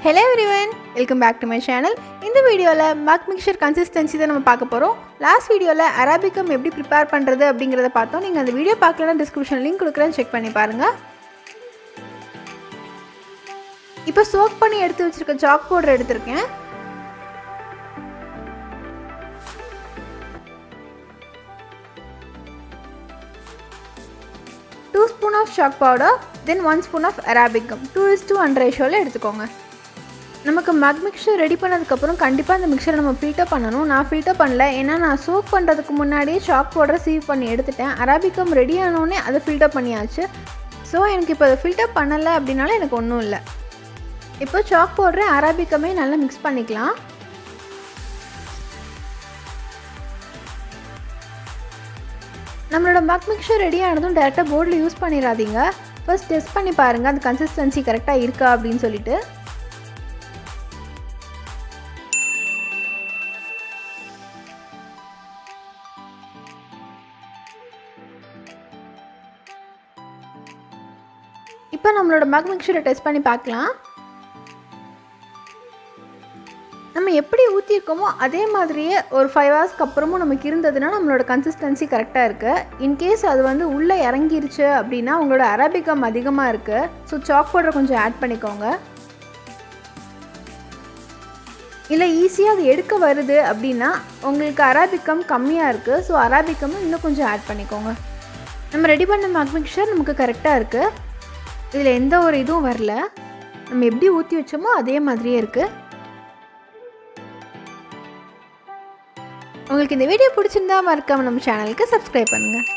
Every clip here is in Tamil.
hello everyone welcome back to my channel இந்த வீடியோவில் மக் மிக்சர் கன்சிஸ்டன்சி தான் நம்ம பார்க்க போகிறோம் லாஸ்ட் வீடியோவில் அரபிக்கம் எப்படி ப்ரிப்பேர் பண்ணுறது அப்படிங்கிறத பார்த்தோம் நீங்கள் அந்த வீடியோ பார்க்கலன்னா டிஸ்கிரிப்ஷன் லிங்க் கொடுக்குறேன் செக் பண்ணி பாருங்கள் இப்போ சோக் பண்ணி எடுத்து வச்சுருக்க சாக் பவுடர் எடுத்திருக்கேன் two spoon of chalk powder then one spoon of arabic gum two is to one ரேஷியோவில் எடுத்துக்கோங்க நமக்கு மக் மிக்சர் ரெடி பண்ணதுக்கப்புறம் கண்டிப்பாக அந்த மிக்சரை நம்ம ஃபில்டர் பண்ணணும் நான் ஃபில்டர் பண்ணல ஏன்னா நான் சோக் பண்ணுறதுக்கு முன்னாடியே சாக் பவுடரை சீவ் பண்ணி எடுத்துட்டேன் அரபிக்கம் ரெடி ஆனோடனே அதை ஃபில்டர் பண்ணியாச்சு ஸோ எனக்கு இப்போ அதை ஃபில்டர் பண்ணலை அப்படின்னாலும் எனக்கு ஒன்றும் இல்லை இப்போ சாக் பவுடரை அரபிக்கமே நல்லா மிக்ஸ் பண்ணிக்கலாம் நம்மளோட மக் மிக்சர் ரெடி ஆனதும் டேரெக்டாக போர்டில் யூஸ் பண்ணிடாதீங்க ஃபர்ஸ்ட் டெஸ்ட் பண்ணி பாருங்கள் அந்த கன்சிஸ்டன்சி கரெக்டாக இருக்கா அப்படின்னு சொல்லிட்டு இப்போ நம்மளோட மக் மிக்சரை டெஸ்ட் பண்ணி பார்க்கலாம் நம்ம எப்படி ஊற்றிருக்கோமோ அதே மாதிரியே ஒரு ஃபைவ் ஹவர்ஸ்க்கு அப்புறமும் நமக்கு இருந்ததுன்னா நம்மளோட கன்சிஸ்டன்சி கரெக்டாக இருக்குது இன்கேஸ் அது வந்து உள்ளே இறங்கிருச்சு அப்படின்னா உங்களோட அரபிக்கம் அதிகமாக இருக்குது ஸோ சாக் பவுடர் கொஞ்சம் ஆட் பண்ணிக்கோங்க இல்லை ஈஸியாக அது எடுக்க வருது அப்படின்னா உங்களுக்கு அரபிக்கம் கம்மியாக இருக்குது ஸோ அரபிக்கமும் இன்னும் கொஞ்சம் ஆட் பண்ணிக்கோங்க நம்ம ரெடி பண்ண மக் மிக்சர் நமக்கு கரெக்டாக இருக்குது இதில் எந்த ஒரு இதுவும் வரல நம்ம எப்படி ஊற்றி வச்சோமோ அதே மாதிரியே இருக்குது உங்களுக்கு இந்த வீடியோ பிடிச்சிருந்தா மறக்காம நம்ம சேனலுக்கு சப்ஸ்கிரைப் பண்ணுங்கள்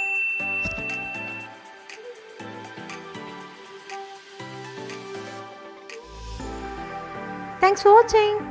தேங்க்ஸ் ஃபார் வாட்சிங்